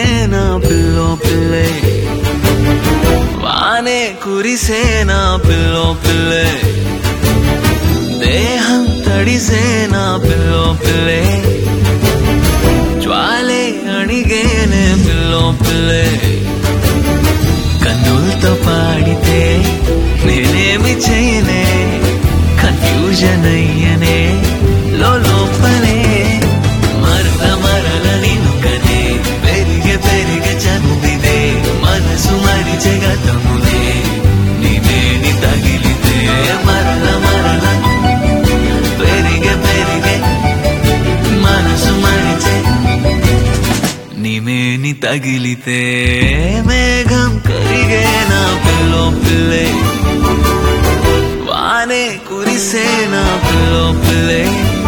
అడిగేనా pillow పిల్లే వానే కురిసేనా pillow పిల్లే దేహం తడిసేనా పిల్లో పిల్లే జ్వాలే అడిగేనే పిల్లో పిల్లే కన్నులతో పాడితే నేనేమి చేయనే కన్ఫ్యూజన్ అయ్యనే లో లోపలే మరల మరల నినుకనే పెరిగే పెరిగే చనువిదే మనసు మరిచే గతమునే నీవేని తగిలితే మరల మరల పెరిగే పెరిగే మనసు మరిచే నిమేని తగిలితే మేఘం కరిగేనా పిల్లో పిల్లే వానే కురిసేనా పిల్లో పిల్లే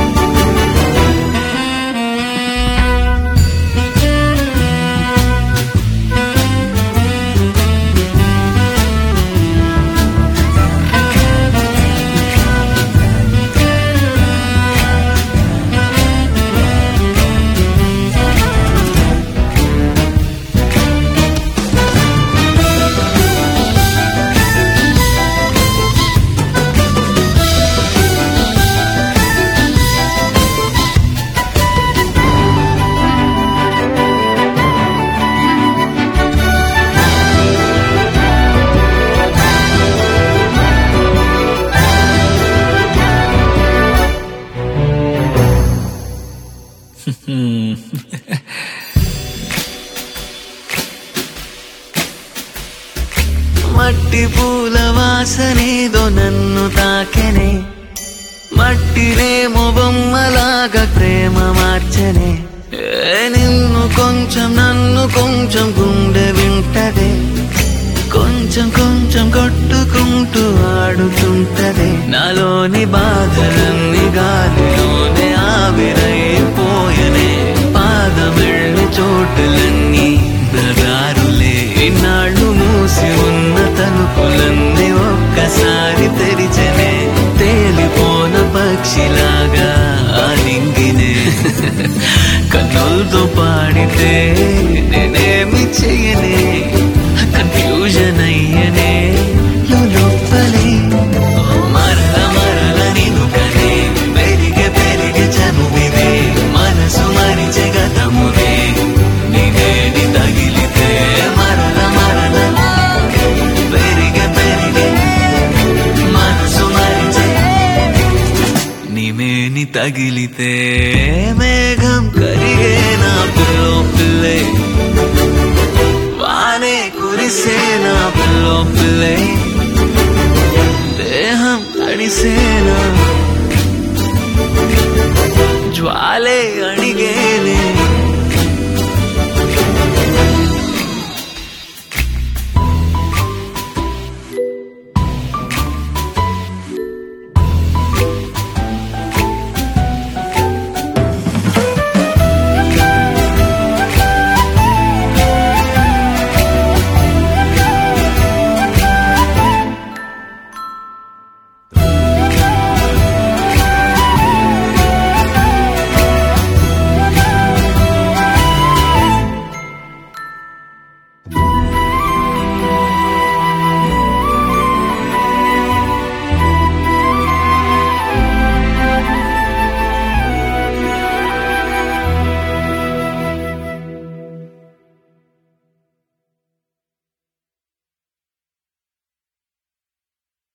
మట్టి పూల వాసనేదో నన్ను తాకెనే మట్టినేమో బొమ్మలాగా ప్రేమ మార్చనే ఏ నిన్ను కొంచెం నన్ను కొంచెం గుండె వింటదే కొంచెం కొంచెం కొట్టుకుంటూ ఆడుతుంటదే నాలోని బాధలన్నీ గాలిలోనే ఆవిరైపోయనే పాదమెళ్ళి చోటులన్నీ నగారులే ఇన్నాళ్ళు మూసి ఉన్న తలుపులన్నీ ఒక్కసారి తెరిచనే తేలిపోన పక్షిలాగా ఆలింగినే కన్నులతో పాడితే నేనేమి చెయ్యనే కన్ఫ్యూజన్ అయ్యనే లోపలే మరల మరల నినుకనే పెరిగే పెరిగే చనువిదే మనసు మరిచే గతమునే నీవేని తగిలితే మరల మరల పెరిగే పెరిగే మనసు మరిచే నిమేని తగిలితే మేఘం కరిగేనా పిల్లో పిల్లే వానే కురిసేనా పిల్లో పిల్లే దేహం తడిసేనా జ్వాలే అడిగే